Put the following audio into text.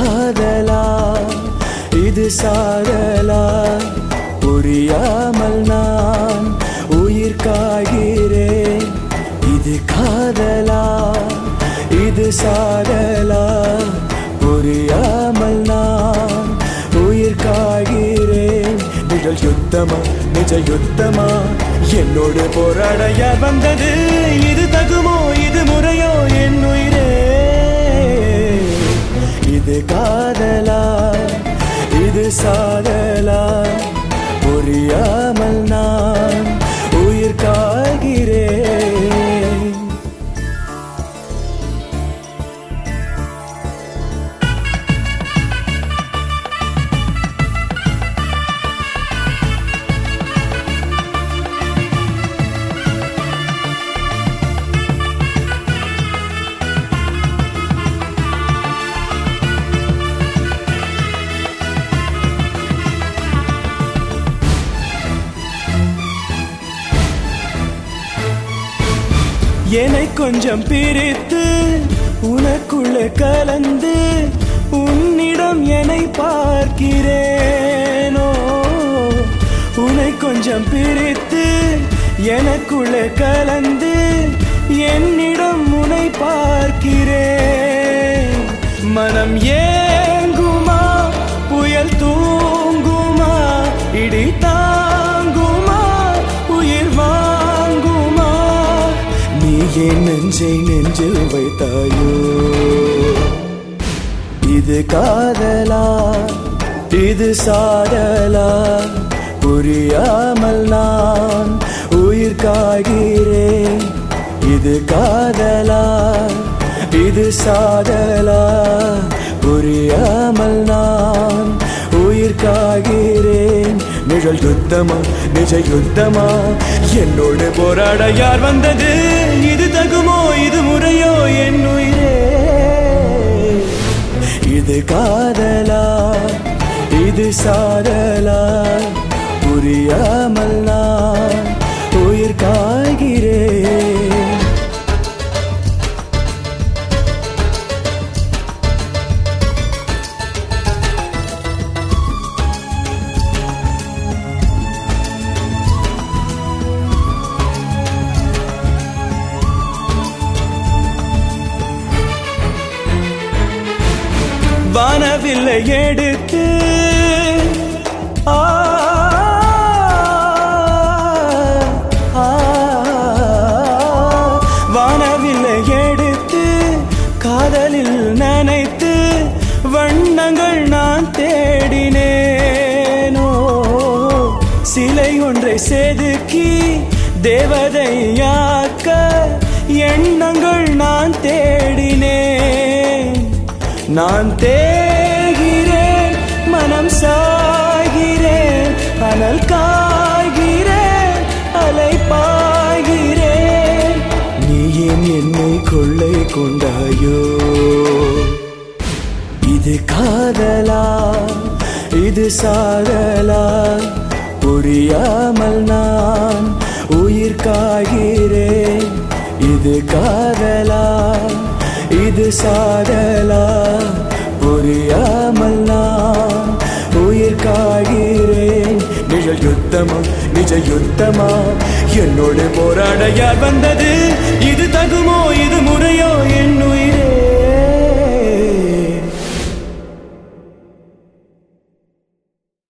காதலா இது சாதலா புரியாமல் நான் உயிர் காய்கிறேன் இது காதலா இது சாதலா புரியாமல் நான் உயிர் காய்கிறேன் நிழல் யுத்தமா நிஜ யுத்தமா என்னோடு போராட யார் வந்தது இது தகுமோ இது முறையோ என் உயிரே இது காதலா இது சாதலா புரியாமல் நான் உயிர் காய்கிறேன் என்னை கொஞ்சம் பிரித்து உனக்குள்ளே கலந்து உன்னிடம் என்னை பார்க்கிறேனோ உன்னை கொஞ்சம் பிரித்து எனக்குள்ளே கலந்து என்னிடம் உன்னை பார்க்கிறேன் மனம் ஏங்குமா புயல் தூங்குமா இடி தாங்குமா உயிர் வாங்குமா நீ என் நெஞ்சை நெஞ்சில் வைத்தாயோ இது காதலா இது சாதலா புரியாமல் நான் உயிர் காய்கிறேன் இது காதலா இது சாதலா புரியாமல் நான் உயிர் காய்கிறேன் நிழல் யுத்தமா நிஜ யுத்தமா என்னோடு போராட யார் வந்தது இது தகுமோ இது முறையோ என் உயிரே இது காதலா இது சாதலா புரியாமல் நான் உயிர் காய்கிறேன் வானவில்லை எடுத்து ஆ, ஆ, வானவில்லை எடுத்து காதலில் நனைத்து வண்ணங்கள் நான் தேடினேனோ சிலை ஒன்றை செதுக்கி தேவதையாக்க எண்ணங்கள் நான் தேடினேன் நான் தேகிறேன் மனம் சாகிறேன் அனல் காய்கிறேன் அலை பாய்கிறேன் நீ ஏன் என்னை கொள்ளை கொண்டாயோ இது காதலா இது சாதலா புரியாமல் நான் உயிர் காய்கிறேன் இது காதலா இது சாதலா புரியாமல் நான் உயிர் காய்கிறேன் நிழல் யுத்தமா நிஜ யுத்தமா என்னோடு போராட யார் வந்தது இது தகுமோ இது முறையோ